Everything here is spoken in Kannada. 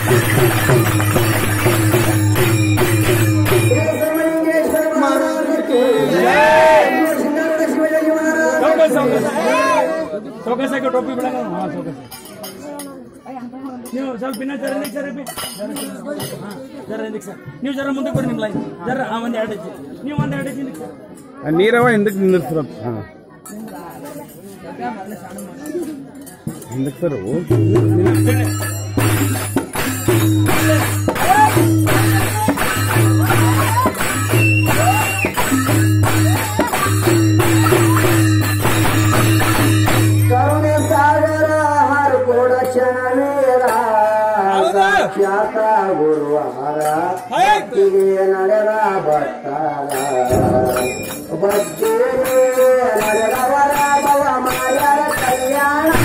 ಶ್ರೀ ಮಹಾರಾಜಕ್ಕೆ ಸಿಂಗಾರದ ಶಿವಯೋಗಿ ಮಹಾರಾಜ ಚೌಕಾಸಾಗಿ ಟೋಪಿ ಬಿಡಂಗ ಹಾ ಚೌಕಾಸ ನೀವು ಸ್ವಲ್ಪ ಇನ್ನ ಜರ ಹಿಂದಕ್ಕೆ ಸರ್ ಇಪ್ಪಿ. ಹಾ, ಜರ ಹಿಂದಕ್ಕೆ ಸರ್ ನೀವು ಜರ ಮುಂದೆ ಕೊಡಿ ನಿಮ್ಮ ಲೈನ್ ಜರ ಹಾ ಒಂದ್ ಎರಡು ಹೆಜ್ಜೆ ನೀವು ಒಂದ್ ಎರಡು ಹೆಜ್ಜೆ ಹಿಂದಕ್ಕೆ ಸರ್ ನೀರವ ಹಿಂದಕ್ಕೆ ನಿಂದಿರ್ಸ್ರ ಹಾ ಹಿಂದಕ್ಕೆ ಸರ್ ಕರುಣೆ ಸಾಗರ ಹರ ಕೂಡ ಕ್ಷಣವೀರ ಸಾಕ್ಷಾತ ಗುರುವಾರ ಭಕ್ತಿಗೆ ನಡೆದ ಭಕ್ತರ ಭಕ್ತಿಗೆ ನಡೆದವರ ಭವ ಮಾಯರ ಕಲ್ಯಾಣ